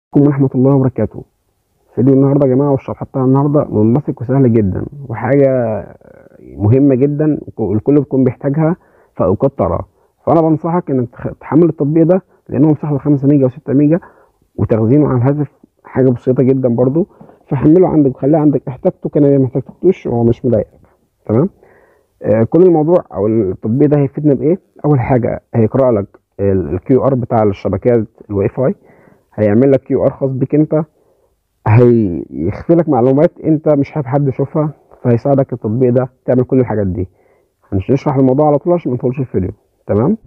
عليكم ورحمة الله وبركاته فيديو النهاردة يا جماعة والشرح بتاع النهاردة منبثق وسهل جدا وحاجة مهمة جدا الكل بيكون بيحتاجها في أوقات طارئة فأنا بنصحك إنك تحمل التطبيق ده لأنه مساحته 5 ميجا و6 ميجا وتخزينه على الهاتف حاجة بسيطة جدا برضو فحمله عندك وخليه عندك احتاجته كان ما احتاجتوش هو مش مضايقك تمام آه كل الموضوع أو التطبيق ده هيفيدنا بإيه؟ أول حاجة هيقرأ لك الكيو ار بتاع الشبكات الواي فاي هيعمل لك كيو ار خاص بيك انت هيخفي لك معلومات انت مش حابب حد يشوفها فهيساعدك التطبيق ده تعمل كل الحاجات دي هنشرح الموضوع على طول عشان ما نطولش الفيديو تمام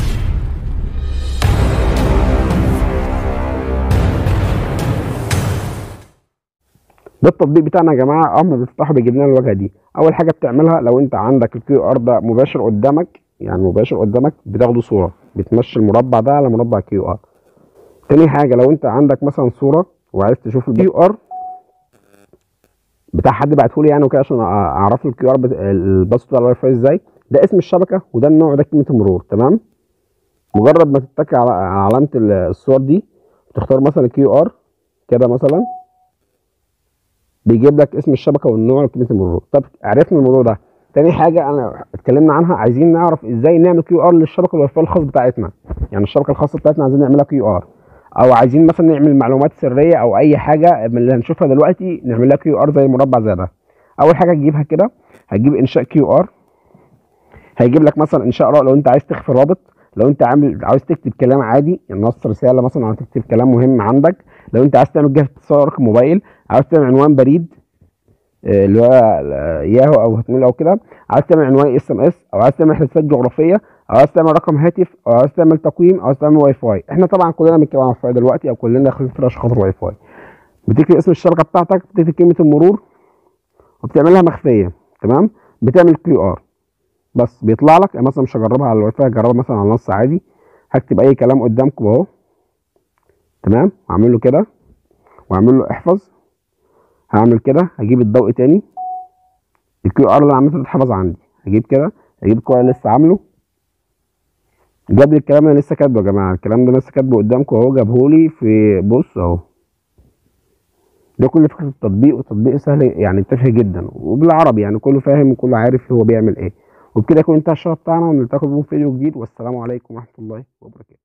ده التطبيق بتاعنا يا جماعه اول ما بتفتحه بيجيب لنا الواجهه دي اول حاجه بتعملها لو انت عندك الكيو ار ده مباشر قدامك يعني مباشر قدامك بتاخده صوره بتمشي المربع ده على مربع كيو ار تاني حاجه لو انت عندك مثلا صوره وعايز تشوف الكيو ار بتاع حد بعته لي يعني وكده عشان اعرف له الكيو ار الباص بتاع الواي فاي ازاي ده اسم الشبكه وده النوع ده كلمه المرور تمام مجرد ما تتك على علامه الصور دي تختار مثلا الكيو ار كده مثلا بيجيب لك اسم الشبكه والنوع وكلمه المرور طب عرفنا الموضوع ده تاني حاجه انا اتكلمنا عنها عايزين نعرف ازاي نعمل كيو ار للشبكه الواي فاي الخاص بتاعتنا يعني الشبكه الخاصه بتاعتنا عايزين نعملها كيو ار او عايزين مثلا نعمل معلومات سريه او اي حاجه من اللي هنشوفها دلوقتي نعمل لها كيو ار زي المربع زي ده اول حاجه تجيبها كده هتجيب انشاء كيو ار هيجيب لك مثلا انشاء رابط لو انت عايز تخفي رابط لو انت عامل عاوز تكتب كلام عادي يعني نص رساله مثلا او تكتب كلام مهم عندك لو انت عايز تعمل جهه اتصال رقم موبايل عاوز تعمل عنوان بريد اللي هو ياهو او هتميل او كده عايز تعمل عنوان اس ام اس او عايز تعمل حسابات جغرافيه او عايز تعمل رقم هاتف او عايز تعمل تقويم او عايز تعمل واي فاي احنا طبعا كلنا بنتكلم عن واي فاي دلوقتي او كلنا داخلين في عشان خاطر واي فاي بتكتب اسم الشبكه بتاعتك بتكتب كلمه المرور وبتعملها مخفيه تمام بتعمل كيو ار بس بيطلع لك مثلا مش هجربها على الواي فاي هجربها مثلا على النص عادي هكتب اي كلام قدامكم اهو تمام هعمل له كده واعمل له احفظ هعمل كده هجيب الضوء تاني الكيو ار اللي عملته اتحفظ عندي هجيب كده هجيب الكيو ار لسه عامله جاب لي الكلام اللي لسه كاتبه يا جماعه الكلام ده لسه كاتبه قدامكم اهو جابهولي في بص اهو ده كل فكره التطبيق والتطبيق سهل يعني تافه جدا وبالعربي يعني كله فاهم وكله عارف هو بيعمل ايه وبكده يكون انتهى الشرح بتاعنا ونلتقي بكم في فيديو جديد والسلام عليكم ورحمه الله وبركاته